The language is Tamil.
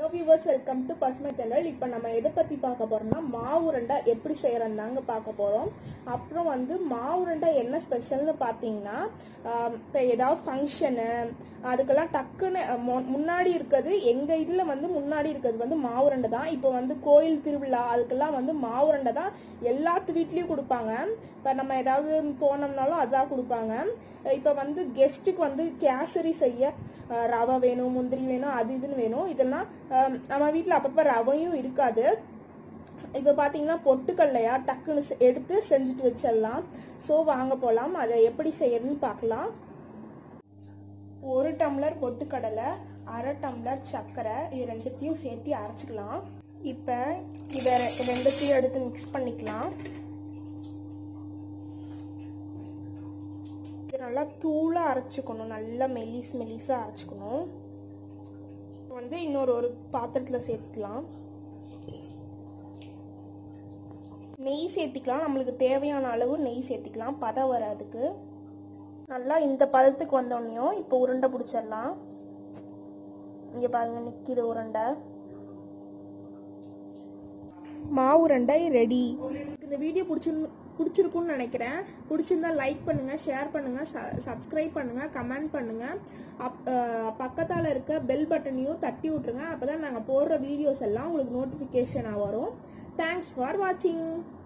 ஹலோ வியூவர்ஸ் வெல்கம் டு பசுமை தென்றல் இப்போ நம்ம எதை பற்றி பார்க்க போறோம்னா மாவுருண்டை எப்படி செய்கிறோம் தாங்க பார்க்க போகிறோம் அப்புறம் வந்து மாவுருண்டை என்ன ஸ்பெஷல்னு பார்த்தீங்கன்னா இப்போ ஏதாவது ஃபங்க்ஷனு அதுக்கெல்லாம் டக்குன்னு அஹ், மு- முன்னாடி இருக்கிறது எங்கள் இதில் வந்து முன்னாடி இருக்கிறது வந்து மாவுருண்டை தான் இப்போ வந்து கோயில் திருவிழா அதுக்கெல்லாம் வந்து மாவுருண்டை தான் எல்லாத்து வீட்லேயும் கொடுப்பாங்க இப்போ நம்ம ஏதாவது போனோம்னாலும் அதான் கொடுப்பாங்க இப்போ வந்து கெஸ்ட்டுக்கு வந்து கேசரி செய்ய அஹ், ரவை வேணும் முந்திரி வேணும் அது இதுன்னு வேணும் இதெல்லாம் அஹ், நம்ம வீட்டில் அப்பப்போ ரவையும் இருக்காது இப்போ பார்த்தீங்கன்னா பொட்டுக்கல்லையா டக்குன்னு செ- எடுத்து செஞ்சுட்டு வச்சிடலாம் ஸோ வாங்க போகலாம் அதை எப்படி செய்யறதுன்னு பார்க்கலாம் ஒரு டம்ளர் பொட்டுக்கடலை அரை டம்ளர் சர்க்கரை இது ரெண்டுத்தையும் சேர்த்து அரைச்சிக்கலாம் இப்போ இதை ரெ- ரெண்டுத்தையும் எடுத்து மிக்ஸ் பண்ணிக்கலாம் இது நல்லா தூளாக அரைச்சிக்கணும் நல்லா மெலிஸ் மெலிஸாக அரைச்சிக்கணும் வந்து இன்னொரு ஒரு பாத்திரத்தில் சேர்த்துக்கலாம் நெய் சேர்த்திக்கலாம் நம்மளுக்கு தேவையான அளவு நெய் சேர்த்திக்கலாம் பதம் வராதுக்கு நல்லா இந்த பதத்துக்கு வந்தோடனையும் இப்போ உருண்டை பிடிச்சிடலாம் இங்கே பாருங்க நிற்கிது உருண்டை மாவு உருண்டை ரெடி இந்த வீடியோ பிடிச்சி பிடிச்சிருக்கும்னு நினைக்கிறேன் பிடிச்சிருந்தா லைக் பண்ணுங்க ஷேர் பண்ணுங்க சப்ஸ்கிரைப் பண்ணுங்க கமெண்ட் பண்ணுங்க அப் பக்கத்தால் இருக்க பெல் பட்டனையும் தட்டி விட்டுருங்க அப்பதான் நாங்கள் போடுற வீடியோஸ் எல்லாம் உங்களுக்கு நோட்டிஃபிகேஷனாக வரும் தேங்க்ஸ் ஃபார் வாட்சிங்